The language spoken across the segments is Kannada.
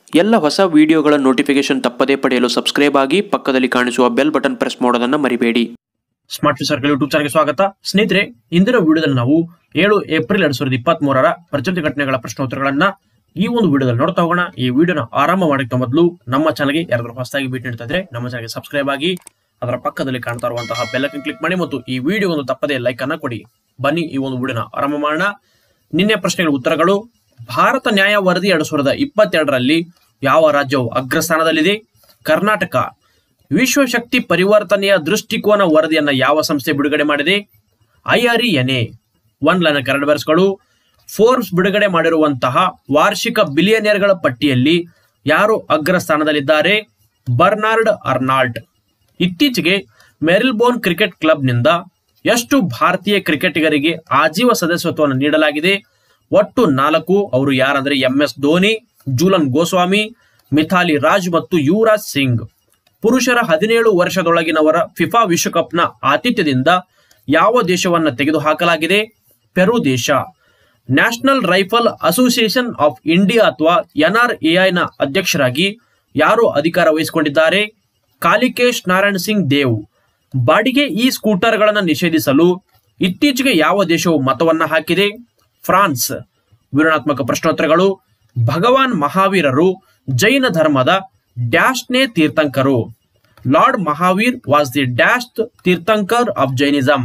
ಎಲ್ಲ ಹೊಸ ವಿಡಿಯೋಗಳ ನೋಟಿಫಿಕೇಶನ್ ತಪ್ಪದೇ ಪಡೆಯಲು ಸಬ್ಸ್ಕ್ರೈಬ್ ಆಗಿ ಪಕ್ಕದಲ್ಲಿ ಕಾಣಿಸುವ ಬೆಲ್ ಬಟನ್ ಪ್ರೆಸ್ ಮಾಡೋದನ್ನ ಮರಿಬೇಡಿ ಸ್ಮಾರ್ಟ್ ಸರ್ಕಲ್ ಯೂಟ್ಯೂಬ್ ಚಾನಲ್ಗೆ ಸ್ವಾಗತ ಸ್ನೇಹಿತರೆ ಇಂದಿನ ವಿಡಿಯೋದಲ್ಲಿ ನಾವು ಏಳು ಏಪ್ರಿಲ್ ಎರಡ್ ಸಾವಿರದ ಇಪ್ಪತ್ತ್ ಮೂರರ ಪ್ರಚಲಿತ ಘಟನೆಗಳ ಪ್ರಶ್ನೋತ್ತರಗಳನ್ನ ಈ ಒಂದು ವಿಡಿಯೋದಲ್ಲಿ ನೋಡ್ತಾ ಹೋಗೋಣ ಈ ವಿಡಿಯೋನ ಆರಂಭ ಮಾಡಕ್ಕೆ ಮೊದಲು ನಮ್ಮ ಚಾನಲ್ಗೆ ಯಾರಾದ್ರೂ ಹೊಸದಾಗಿ ಭೇಟಿ ನೀಡ್ತಾ ಇದ್ರೆ ನಮ್ಮ ಚಾನಲ್ಗೆ ಸಬ್ಸ್ಕ್ರೈಬ್ ಆಗಿ ಅದರ ಪಕ್ಕದಲ್ಲಿ ಕಾಣ್ತಾ ಇರುವಂತಹ ಬೆಲ್ಲಕ್ಕೆ ಕ್ಲಿಕ್ ಮಾಡಿ ಮತ್ತು ಈ ವಿಡಿಯೋ ಒಂದು ತಪ್ಪದೇ ಲೈಕ್ ಅನ್ನ ಕೊಡಿ ಬನ್ನಿ ಈ ಒಂದು ವಿಡಿಯೋನ ಆರಂಭ ಮಾಡೋಣ ನಿನ್ನೆ ಪ್ರಶ್ನೆಗಳ ಉತ್ತರಗಳು ಭಾರತ ನ್ಯಾಯ ವರದಿ ಎರಡ್ ಸಾವಿರದ ಇಪ್ಪತ್ತೆರಡರಲ್ಲಿ ಯಾವ ರಾಜ್ಯವು ಅಗ್ರಸ್ಥಾನದಲ್ಲಿದೆ ಕರ್ನಾಟಕ ವಿಶ್ವಶಕ್ತಿ ಪರಿವರ್ತನೆಯ ದೃಷ್ಟಿಕೋನ ವರದಿಯನ್ನ ಯಾವ ಸಂಸ್ಥೆ ಬಿಡುಗಡೆ ಮಾಡಿದೆ ಐಆರ್ಇಎನ್ಎ ಒನ್ ಲೈನ್ ಕನ್ನಡ ಬರ್ಸ್ಗಳು ಫೋರ್ಬ್ಸ್ ಬಿಡುಗಡೆ ಮಾಡಿರುವಂತಹ ವಾರ್ಷಿಕ ಬಿಲಿಯನಿಯರ್ಗಳ ಪಟ್ಟಿಯಲ್ಲಿ ಯಾರು ಅಗ್ರಸ್ಥಾನದಲ್ಲಿದ್ದಾರೆ ಬರ್ನಾರ್ಡ್ ಅರ್ನಾಲ್ಡ್ ಇತ್ತೀಚೆಗೆ ಮೆರಿಲ್ಬೋರ್ನ್ ಕ್ರಿಕೆಟ್ ಕ್ಲಬ್ನಿಂದ ಎಷ್ಟು ಭಾರತೀಯ ಕ್ರಿಕೆಟಿಗರಿಗೆ ಆಜೀವ ಸದಸ್ಯತ್ವವನ್ನು ನೀಡಲಾಗಿದೆ ಒಟ್ಟು ನಾಲ್ಕು ಅವರು ಯಾರಂದ್ರೆ ಎಂ ಎಸ್ ಧೋನಿ ಜೂಲನ್ ಗೋಸ್ವಾಮಿ ಮಿಥಾಲಿ ರಾಜ್ ಮತ್ತು ಯುವರಾಜ್ ಸಿಂಗ್ ಪುರುಷರ ಹದಿನೇಳು ವರ್ಷದೊಳಗಿನವರ ಫಿಫಾ ವಿಶ್ವಕಪ್ನ ಆತಿಥ್ಯದಿಂದ ಯಾವ ದೇಶವನ್ನ ತೆಗೆದುಹಾಕಲಾಗಿದೆ ಪೆರು ದೇಶ National Rifle Association of India ಅಥವಾ ಎನ್ಆರ್ಎಐನ ಅಧ್ಯಕ್ಷರಾಗಿ ಯಾರು ಅಧಿಕಾರ ವಹಿಸಿಕೊಂಡಿದ್ದಾರೆ ಕಾಲಿಕೇಶ್ ನಾರಾಯಣ್ ಸಿಂಗ್ ದೇವ್ ಬಾಡಿಗೆ ಈ ಸ್ಕೂಟರ್ಗಳನ್ನು ನಿಷೇಧಿಸಲು ಇತ್ತೀಚೆಗೆ ಯಾವ ದೇಶವು ಮತವನ್ನ ಹಾಕಿದೆ ಫ್ರಾನ್ಸ್ ವಿವರಣಾತ್ಮಕ ಪ್ರಶ್ನೋತ್ತರಗಳು ಭಗವಾನ್ ಮಹಾವೀರರು ಜೈನ ಧರ್ಮದ ಡ್ಯಾಶ್ನೇ ತೀರ್ಥಂಕರು Lord Mahavir was the dash Tirthankar of Jainism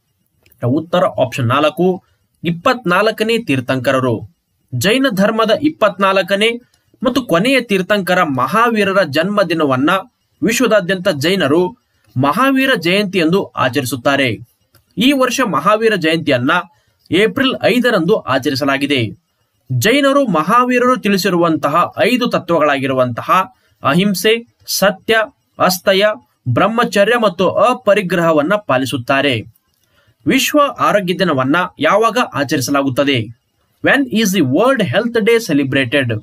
ಉತ್ತರ ಆಪ್ಷನ್ ನಾಲ್ಕು ಇಪ್ಪತ್ನಾಲ್ಕನೇ ತೀರ್ಥಂಕರರು ಜೈನ ಧರ್ಮದ ಇಪ್ಪತ್ನಾಲ್ಕನೇ ಮತ್ತು ಕೊನೆಯ ತೀರ್ಥಂಕರ ಮಹಾವೀರರ ಜನ್ಮದಿನವನ್ನ ವಿಶ್ವದಾದ್ಯಂತ ಜೈನರು ಮಹಾವೀರ ಜಯಂತಿ ಎಂದು ಆಚರಿಸುತ್ತಾರೆ ಈ ವರ್ಷ ಮಹಾವೀರ ಜಯಂತಿಯನ್ನ ಏಪ್ರಿಲ್ ಐದರಂದು ಆಚರಿಸಲಾಗಿದೆ ಜೈನರು ಮಹಾವೀರರು ತಿಳಿಸಿರುವಂತಹ ಐದು ತತ್ವಗಳಾಗಿರುವಂತಹ ಅಹಿಂಸೆ ಸತ್ಯ ಅಸ್ತಯ ಬ್ರಹ್ಮಚರ್ಯ ಮತ್ತು ಅಪರಿಗ್ರಹವನ್ನ ಪಾಲಿಸುತ್ತಾರೆ ವಿಶ್ವ ಆರೋಗ್ಯ ದಿನವನ್ನ ಯಾವಾಗ ಆಚರಿಸಲಾಗುತ್ತದೆ when is the world health day celebrated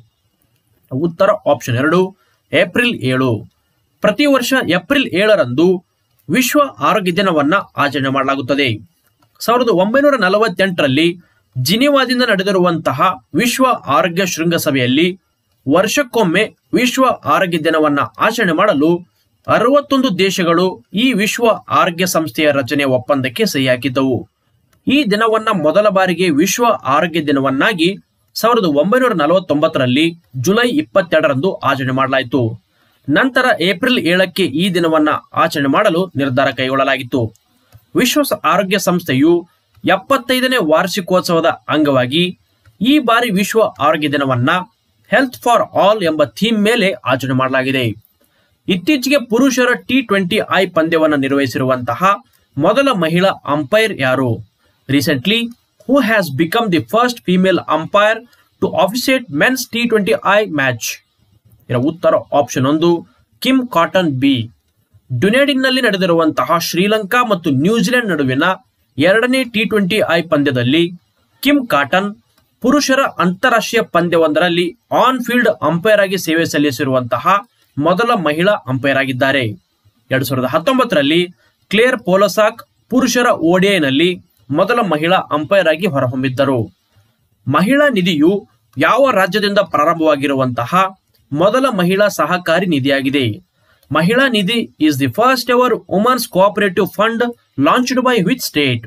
ಉತ್ತರ ಆಪ್ಷನ್ ಎರಡು ಏಪ್ರಿಲ್ ಏಳು ಪ್ರತಿ ವರ್ಷ ಏಪ್ರಿಲ್ ಏಳರಂದು ವಿಶ್ವ ಆರೋಗ್ಯ ದಿನವನ್ನ ಆಚರಣೆ ಮಾಡಲಾಗುತ್ತದೆ ಸಾವಿರದ ಒಂಬೈನೂರ ನಲವತ್ತೆಂಟರಲ್ಲಿ ಜಿನಿವಾದಿಂದ ನಡೆದಿರುವಂತಹ ವಿಶ್ವ ಆರೋಗ್ಯ ಶೃಂಗಸಭೆಯಲ್ಲಿ ವರ್ಷಕ್ಕೊಮ್ಮೆ ವಿಶ್ವ ಆರೋಗ್ಯ ದಿನವನ್ನ ಆಚರಣೆ ಮಾಡಲು ಅರವತ್ತೊಂದು ದೇಶಗಳು ಈ ವಿಶ್ವ ಆರೋಗ್ಯ ಸಂಸ್ಥೆಯ ರಚನೆ ಒಪ್ಪಂದಕ್ಕೆ ಸಹಿ ಹಾಕಿದ್ದವು ಈ ದಿನವನ್ನ ಮೊದಲ ಬಾರಿಗೆ ವಿಶ್ವ ಆರೋಗ್ಯ ದಿನವನ್ನಾಗಿ ಸಾವಿರದ ಒಂಬೈನೂರ ನಲವತ್ತೊಂಬತ್ತರಲ್ಲಿ ಜುಲೈ ಇಪ್ಪತ್ತೆರಡರಂದು ಆಚರಣೆ ಮಾಡಲಾಯಿತು ನಂತರ ಏಪ್ರಿಲ್ ಏಳಕ್ಕೆ ಈ ದಿನವನ್ನ ಆಚರಣೆ ಮಾಡಲು ನಿರ್ಧಾರ ಕೈಗೊಳ್ಳಲಾಗಿತ್ತು ವಿಶ್ವ ಆರೋಗ್ಯ ಸಂಸ್ಥೆಯು ಎಪ್ಪತ್ತೈದನೇ ವಾರ್ಷಿಕೋತ್ಸವದ ಅಂಗವಾಗಿ ಈ ಬಾರಿ ವಿಶ್ವ ಆರೋಗ್ಯ ದಿನವನ್ನ ಹೆಲ್ತ್ ಫಾರ್ ಆಲ್ ಎಂಬ ಥೀಮ್ ಮೇಲೆ ಆಚರಣೆ ಮಾಡಲಾಗಿದೆ ಇತ್ತೀಚೆಗೆ ಪುರುಷರ ಟಿ ಟ್ವೆಂಟಿ ಐ ಪಂದ್ಯವನ್ನು ನಿರ್ವಹಿಸಿರುವಂತಹ ಮೊದಲ ಮಹಿಳಾ ಅಂಪೈರ್ ಯಾರು recently who has become the first female umpire to officiate men's T twenty I match ಇದರ ಉತ್ತರ ಆಪ್ಷನ್ ಒಂದು ಕಿಮ್ ಕಾಟನ್ ಬಿ ಡುನೆಡಿನ್ನಲ್ಲಿ ನಡೆದಿರುವಂತಹ ಶ್ರೀಲಂಕಾ ಮತ್ತು ನ್ಯೂಜಿಲೆಂಡ್ ನಡುವಿನ ಎರಡನೇ ಟಿ ಟ್ವೆಂಟಿ ಐ ಪಂದ್ಯದಲ್ಲಿ ಕಿಮ್ ಕಾಟನ್ ಪುರುಷರ ಅಂತಾರಾಷ್ಟ್ರೀಯ ಪಂದ್ಯವೊಂದರಲ್ಲಿ ಆನ್ ಫೀಲ್ಡ್ ಅಂಪೈರ್ ಆಗಿ ಸೇವೆ ಸಲ್ಲಿಸಿರುವಂತಹ ಮೊದಲ ಮಹಿಳಾ ಅಂಪೈರ್ ಆಗಿದ್ದಾರೆ ಎರಡ್ ಸಾವಿರದ ಹತ್ತೊಂಬತ್ತರಲ್ಲಿ ಕ್ಲೇರ್ ಪೋಲಸಾಕ್ ಪುರುಷರ ಓಡಿಐನಲ್ಲಿ ಮೊದಲ ಮಹಿಳಾ ಅಂಪೈರ್ ಆಗಿ ಹೊರಹೊಮ್ಮಿದ್ದರು ಮಹಿಳಾ ನಿಧಿಯು ಯಾವ ರಾಜ್ಯದಿಂದ ಪ್ರಾರಂಭವಾಗಿರುವಂತಹ ಮೊದಲ ಮಹಿಳಾ ಸಹಕಾರಿ ನಿಧಿಯಾಗಿದೆ ಮಹಿಳಾ ನಿಧಿ is the first ever women's cooperative fund launched by which state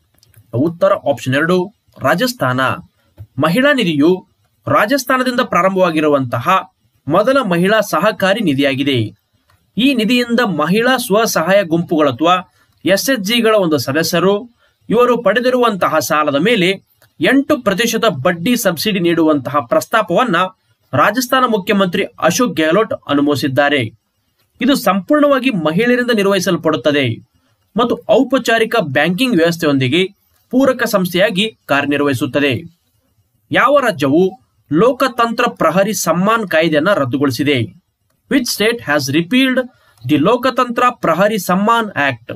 ಉತ್ತರ ಆಪ್ಷನ್ ಎರಡು ರಾಜಸ್ಥಾನ ಮಹಿಳಾ ನಿಧಿಯು ರಾಜಸ್ಥಾನದಿಂದ ಪ್ರಾರಂಭವಾಗಿರುವಂತಹ ಮೊದಲ ಮಹಿಳಾ ಸಹಕಾರಿ ನಿಧಿಯಾಗಿದೆ ಈ ನಿಧಿಯಿಂದ ಮಹಿಳಾ ಸ್ವಸಹಾಯ ಗುಂಪುಗಳ ಅಥವಾ ಎಸ್ಎಚ್ಜಿಗಳ ಒಂದು ಸದಸ್ಯರು ಇವರು ಪಡೆದಿರುವಂತಹ ಸಾಲದ ಮೇಲೆ ಎಂಟು ಪ್ರತಿಶತ ಬಡ್ಡಿ ಸಬ್ಸಿಡಿ ನೀಡುವಂತಹ ಪ್ರಸ್ತಾಪವನ್ನ ರಾಜಸ್ಥಾನ ಮುಖ್ಯಮಂತ್ರಿ ಅಶೋಕ್ ಗೆಹ್ಲೋಟ್ ಅನುಮೋದಿಸಿದ್ದಾರೆ ಇದು ಸಂಪೂರ್ಣವಾಗಿ ಮಹಿಳೆಯರಿಂದ ನಿರ್ವಹಿಸಲ್ಪಡುತ್ತದೆ ಮತ್ತು ಔಪಚಾರಿಕ ಬ್ಯಾಂಕಿಂಗ್ ವ್ಯವಸ್ಥೆಯೊಂದಿಗೆ ಪೂರಕ ಸಂಸ್ಥೆಯಾಗಿ ಕಾರ್ಯನಿರ್ವಹಿಸುತ್ತದೆ ಯಾವ ರಾಜ್ಯವು ಲೋಕತಂತ್ರ ಪ್ರಹರಿ ಸಮ್ಮಾನ್ ಕಾಯ್ದೆಯನ್ನು ರದ್ದುಗೊಳಿಸಿದೆ which state has repealed the Loktantra Prahari Samman act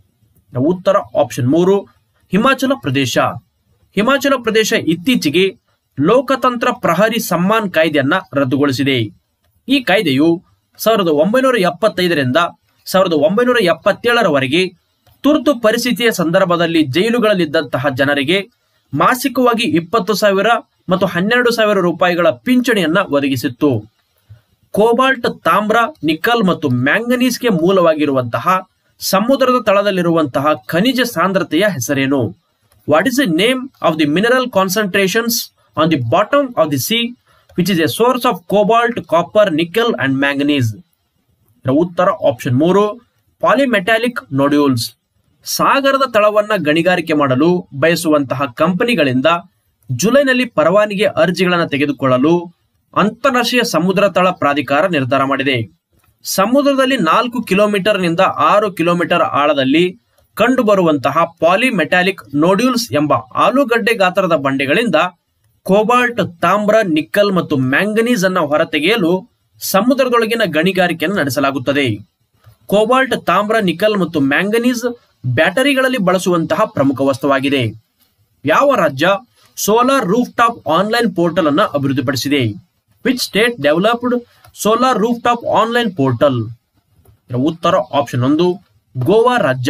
ಉತ್ತರ ಆಪ್ಷನ್ ಮೂರು ಹಿಮಾಚಲ ಪ್ರದೇಶ ಹಿಮಾಚಲ ಪ್ರದೇಶ ಇತ್ತೀಚೆಗೆ ಲೋಕತಂತ್ರ ಪ್ರಹರಿ ಸಮ್ಮಾನ್ ಕಾಯ್ದೆಯನ್ನ ರದ್ದುಗೊಳಿಸಿದೆ ಈ ಕಾಯ್ದೆಯು ಸಾವಿರದ ಒಂಬೈನೂರ ಎಪ್ಪತ್ತೈದರಿಂದ ಸಾವಿರದ ಒಂಬೈನೂರ ಎಪ್ಪತ್ತೇಳರವರೆಗೆ ತುರ್ತು ಪರಿಸ್ಥಿತಿಯ ಸಂದರ್ಭದಲ್ಲಿ ಜೈಲುಗಳಲ್ಲಿದ್ದಂತಹ ಜನರಿಗೆ ಮಾಸಿಕವಾಗಿ ಇಪ್ಪತ್ತು ಸಾವಿರ ಮತ್ತು ಹನ್ನೆರಡು ಸಾವಿರ ರೂಪಾಯಿಗಳ ಪಿಂಚಣಿಯನ್ನ ಒದಗಿಸಿತ್ತು ಕೋಬಾಲ್ಟ್ ತಾಮ್ರ ನಿಕ್ಕಲ್ ಮತ್ತು ಮ್ಯಾಂಗನೀಸ್ಗೆ ಮೂಲವಾಗಿರುವಂತಹ ಸಮುದ್ರದ ತಳದಲ್ಲಿರುವಂತಹ ಖನಿಜ ಸಾಂದ್ರತೆಯ ಹೆಸರೇನು what is the name of the mineral concentrations on the bottom of the sea which is a source of cobalt copper nickel and manganese ಇದರ ಉತ್ತರ ಆಪ್ಷನ್ ಮೂರು ಪಾಲಿಮೆಟಾಲಿಕ್ ನೋಡ್ಯೂಲ್ಸ್ ಸಾಗರದ ತಳವನ್ನ ಗಣಿಗಾರಿಕೆ ಮಾಡಲು ಬಯಸುವಂತಹ ಕಂಪನಿಗಳಿಂದ ಜುಲೈನಲ್ಲಿ ಪರವಾನಗಿ ಅರ್ಜಿಗಳನ್ನು ತೆಗೆದುಕೊಳ್ಳಲು ಅಂತಾರಾಷ್ಟ್ರೀಯ ಸಮುದ್ರ ತಳ ಪ್ರಾಧಿಕಾರ ನಿರ್ಧಾರ ಮಾಡಿದೆ ಸಮುದ್ರದಲ್ಲಿ ನಾಲ್ಕು ಕಿಲೋಮೀಟರ್ನಿಂದ ಆರು ಕಿಲೋಮೀಟರ್ ಆಳದಲ್ಲಿ ಕಂಡುಬರುವಂತಹ ಪಾಲಿಮೆಟಾಲಿಕ್ ನೋಡ್ಯೂಲ್ಸ್ ಎಂಬ ಆಲೂಗಡ್ಡೆ ಗಾತ್ರದ ಬಂಡೆಗಳಿಂದ ಕೋಬಾಲ್ಟ್ ತಾಮ್ರ ನಿಕ್ಕಲ್ ಮತ್ತು ಮ್ಯಾಂಗನೀಸ್ ಅನ್ನು ಹೊರತೆಗೆಯಲು ಸಮುದ್ರದೊಳಗಿನ ಗಣಿಗಾರಿಕೆಯನ್ನು ನಡೆಸಲಾಗುತ್ತದೆ ಕೋಬಾಲ್ಟ್ ತಾಮ್ರ ನಿಕ್ಕಲ್ ಮತ್ತು ಮ್ಯಾಂಗನೀಸ್ ಬ್ಯಾಟರಿಗಳಲ್ಲಿ ಬಳಸುವಂತಹ ಪ್ರಮುಖ ವಸ್ತುವಾಗಿದೆ ಯಾವ ರಾಜ್ಯ solar rooftop online portal ಅನ್ನು ಅಭಿವೃದ್ಧಿಪಡಿಸಿದೆ which state developed solar rooftop online portal ಇದರ ಉತ್ತರ ಆಪ್ಷನ್ ಒಂದು ಗೋವಾ ರಾಜ್ಯ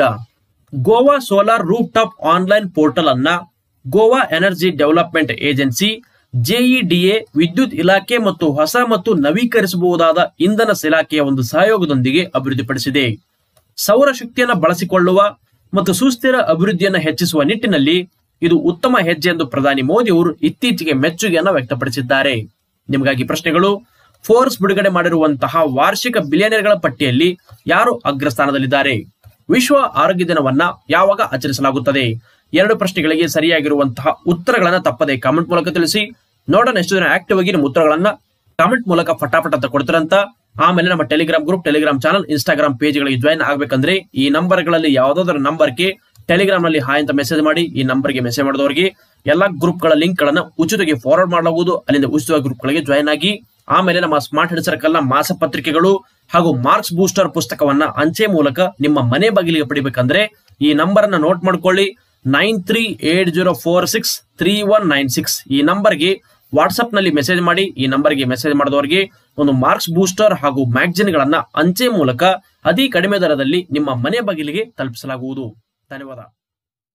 Goa solar rooftop online portal ಅನ್ನ Goa energy development agency GEDA ವಿದ್ಯುತ್ ಇಲಾಖೆ ಮತ್ತು ಹೊಸ ಮತ್ತು ನವೀಕರಿಸಬಹುದಾದ ಇಂಧನ ಇಲಾಖೆಯ ಒಂದು ಸಹಯೋಗದೊಂದಿಗೆ ಅಭಿವೃದ್ಧಿಪಡಿಸಿದೆ ಸೌರಶಕ್ತಿಯನ್ನು ಬಳಸಿಕೊಳ್ಳುವ ಮತ್ತು ಸುಸ್ಥಿರ ಅಭಿವೃದ್ಧಿಯನ್ನು ಹೆಚ್ಚಿಸುವ ನಿಟ್ಟಿನಲ್ಲಿ ಇದು ಉತ್ತಮ ಹೆಜ್ಜೆ ಎಂದು ಪ್ರಧಾನಿ ಮೋದಿ ಅವರು ಇತ್ತೀಚೆಗೆ ಮೆಚ್ಚುಗೆಯನ್ನು ವ್ಯಕ್ತಪಡಿಸಿದ್ದಾರೆ ನಿಮಗಾಗಿ ಪ್ರಶ್ನೆಗಳು ಫೋರ್ಸ್ ಬಿಡುಗಡೆ ಮಾಡಿರುವಂತಹ ವಾರ್ಷಿಕ ಬಿಲಿಯನರ್ಗಳ ಪಟ್ಟಿಯಲ್ಲಿ ಯಾರು ಅಗ್ರಸ್ಥಾನದಲ್ಲಿದ್ದಾರೆ ವಿಶ್ವ ಆರೋಗ್ಯ ದಿನವನ್ನ ಯಾವಾಗ ಆಚರಿಸಲಾಗುತ್ತದೆ ಎರಡು ಪ್ರಶ್ನೆಗಳಿಗೆ ಸರಿಯಾಗಿರುವಂತಹ ಉತ್ತರಗಳನ್ನ ತಪ್ಪದೆ ಕಾಮೆಂಟ್ ಮೂಲಕ ತಿಳಿಸಿ ನೋಡೋಣ ಎಷ್ಟು ಜನ ಆಕ್ಟಿವ್ ಆಗಿ ನಿಮ್ಮ ಉತ್ತರಗಳನ್ನ ಕಾಮೆಂಟ್ ಮೂಲಕ ಫಟಾಫಟ್ ಅಂತ ಕೊಡ್ತಾರಂತ ಆಮೇಲೆ ನಮ್ಮ Telegram group Telegram channel Instagram ಪೇಜ್ಗಳಿಗೆ ಜಾಯ್ನ್ ಆಗ್ಬೇಕಂದ್ರೆ ಈ ನಂಬರ್ಗಳಲ್ಲಿ ಯಾವ್ದಾದ್ರು ನಂಬರ್ಗೆ ಟೆಲಿಗ್ರಾಮ್ ನಲ್ಲಿ ಹಾಯ್ ಅಂತ ಮೆಸೇಜ್ ಮಾಡಿ ಈ ನಂಬರ್ಗೆ ಮೆಸೇಜ್ ಮಾಡಿದವರಿಗೆ ಎಲ್ಲಾ ಗ್ರೂಪ್ಗಳ ಲಿಂಕ್ ಗಳನ್ನ ಉಚಿತವಾಗಿ ಫಾರ್ವರ್ಡ್ ಮಾಡಲಾಗುವುದು ಅಲ್ಲಿಂದ ಉಚಿತ ಗ್ರೂಪ್ಗಳಿಗೆ ಜಾಯ್ನ್ ಆಗಿ ಆಮೇಲೆ ನಮ್ಮ ಸ್ಮಾರ್ಟ್ ಹೆಡ್ ಸರ್ಕಲ್ ನ ಮಾಸಪತ್ರಿಕೆಗಳು ಹಾಗೂ ಮಾರ್ಕ್ಸ್ ಬೂಸ್ಟರ್ ಪುಸ್ತಕವನ್ನ ಅಂಚೆ ಮೂಲಕ ನಿಮ್ಮ ಮನೆ ಬಾಗಿಲಿಗೆ ಪಡಿಬೇಕಂದ್ರೆ ಈ ನಂಬರ್ ಅನ್ನ ನೋಟ್ ಮಾಡ್ಕೊಳ್ಳಿ nine three eight zero four six three one nine six ಈ ನಂಬರ್ಗೆ ವಾಟ್ಸ್ಆಪ್ ನಲ್ಲಿ ಮೆಸೇಜ್ ಮಾಡಿ ಈ ನಂಬರ್ಗೆ ಮೆಸೇಜ್ ಮಾಡಿದವರಿಗೆ ಒಂದು ಮಾರ್ಕ್ಸ್ ಬೂಸ್ಟರ್ ಹಾಗೂ ಮ್ಯಾಗಜಿನ್ ಗಳನ್ನ ಅಂಚೆ ಮೂಲಕ ಅತಿ ಕಡಿಮೆ ದರದಲ್ಲಿ ನಿಮ್ಮ ಮನೆ ಬಾಗಿಲಿಗೆ ತಲುಪಿಸಲಾಗುವುದು ಧನ್ಯವಾದ